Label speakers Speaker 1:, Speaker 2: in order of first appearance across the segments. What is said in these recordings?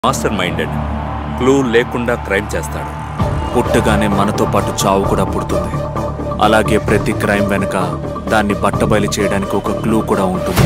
Speaker 1: Master minded clue లేకుండా crime చేస్తాడు
Speaker 2: పుట్టగానే మనతో పాటు చావు కూడా పుడుతుంది అలాగే ప్రతి క్రైమ్ వెనుక దాన్ని బట్టబయలు చేయడానికి ఒక క్లూ కూడా ఉంటుంది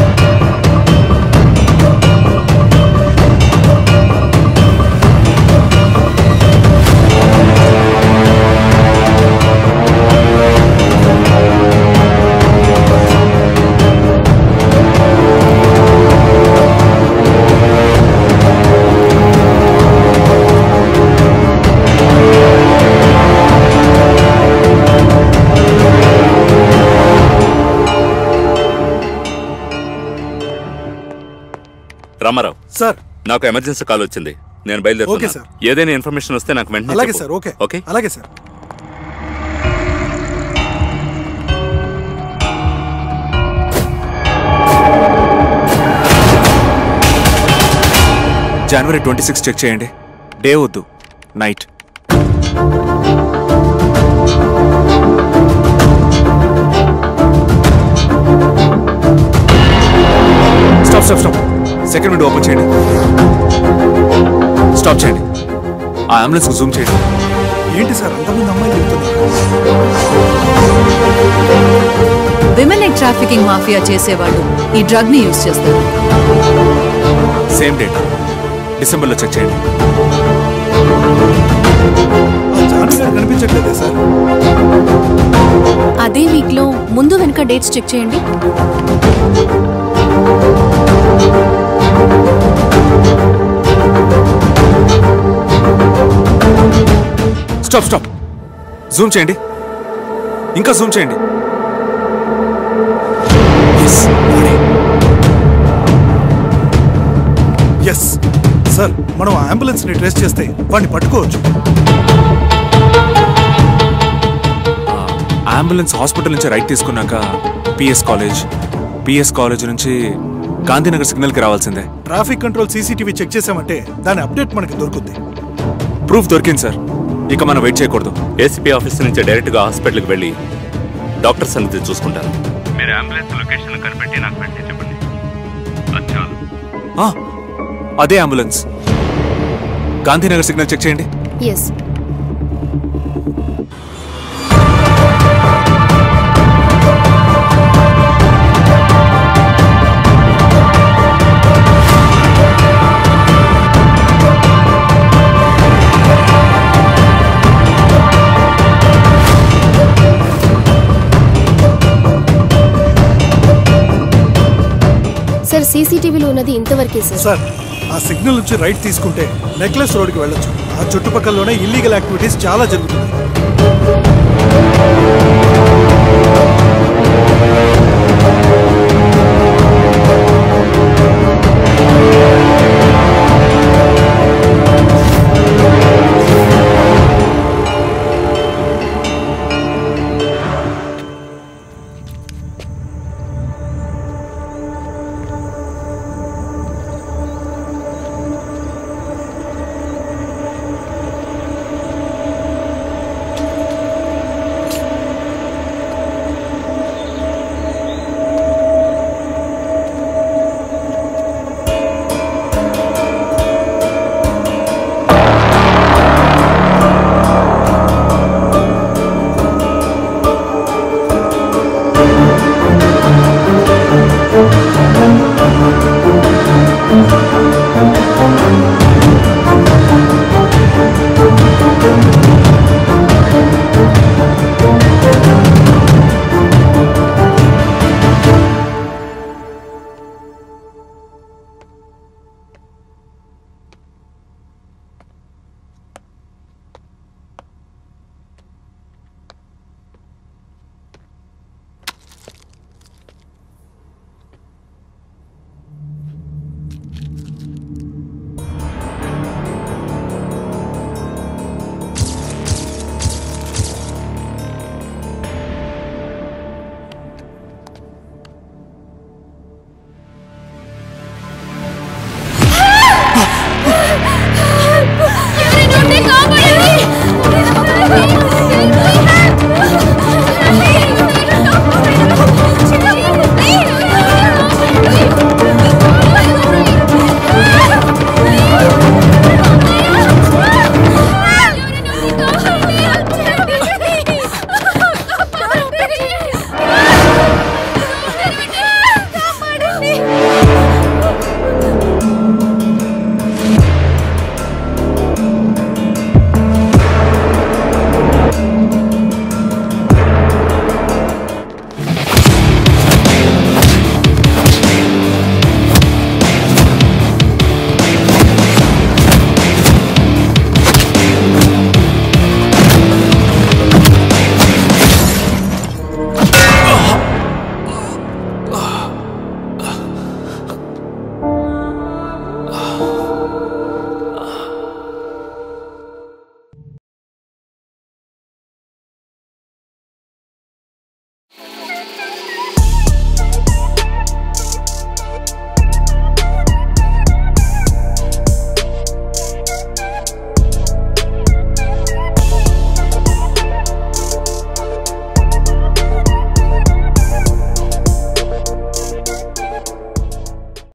Speaker 1: రామారావు
Speaker 3: సార్
Speaker 1: నాకు ఎమర్జెన్సీ కాల్ వచ్చింది నేను
Speaker 3: ఓకే,
Speaker 1: బయలుదేరుతున్నా
Speaker 3: సార్.
Speaker 1: ఏదైనా ఇన్ఫర్మేషన్ వస్తే నాకు వెంటనే
Speaker 3: అలాగే
Speaker 1: చెప్పు.
Speaker 3: సార్ ఓకే
Speaker 1: ఓకే
Speaker 3: అలాగే సార్
Speaker 2: జనవరి ట్వంటీ సిక్స్ చెక్ చేయండి డే వద్దు night stop stop stop second window open చేయండి స్టాప్ చేయండి ఆ అంబులెన్స్ జూమ్ చేయండి
Speaker 3: ఏంటి సార్ అంతమంది అమ్మాయిలు చెప్తున్నారు
Speaker 4: విమెన్ ఎగ్ ట్రాఫికింగ్ మాఫియా చేసేవాళ్ళు ఈ డ్రగ్ ని యూజ్ చేస్తారు
Speaker 2: సేమ్ డేట్ డిసెంబర్లో చెక్ చేయండి
Speaker 3: ఆ జాను గారు కనిపించట్లేదే సార్
Speaker 5: అదే వీక్ లో ముందు వెనక డేట్స్ చెక్ చేయండి
Speaker 2: స్టాప్ స్టాప్ జూమ్ చేయండి ఇంకా జూమ్ చేయండి Yes, వాడే.
Speaker 3: ఎస్ సార్ మనం ఆ అంబులెన్స్ ని ట్రేస్ చేస్తే వాడిని పట్టుకోవచ్చు
Speaker 2: ఆ అంబులెన్స్ హాస్పిటల్ నుంచి రైట్ తీసుకున్నాక పిఎస్ కాలేజ్ పిఎస్ కాలేజ్ నుంచి గాంధీనగర్ సిగ్నల్కి రావాల్సిందే
Speaker 3: ట్రాఫిక్ కంట్రోల్ సీసీటీవీ చెక్ చేసామంటే దాని అప్డేట్ మనకి దొరుకుద్ది
Speaker 2: ప్రూఫ్ దొరికింది సార్ ఇక మనం వెయిట్ చేయకూడదు
Speaker 1: ఏసీపీ ఆఫీస్ నుంచి డైరెక్ట్ గా హాస్పిటల్కి వెళ్ళి డాక్టర్ సంగతి చూసుకుంటాను మీరు అంబులెన్స్ లొకేషన్ కనిపెట్టి నాకు వెంటనే చెప్పండి అది చాలు
Speaker 2: ఆ, అదే అంబులెన్స్ గాంధీనగర్ సిగ్నల్ చెక్ చేయండి
Speaker 5: ఎస్ సార్ సీసీటీవీలో ఉన్నది ఇంతవరకే సార్
Speaker 3: సార్ ఆ సిగ్నల్ నుంచి రైట్ తీసుకుంటే నెక్లెస్ రోడ్కి వెళ్ళొచ్చు ఆ చుట్టుపక్కలలోనే ఇల్లీగల్ యాక్టివిటీస్ చాలా జరుగుతున్నాయి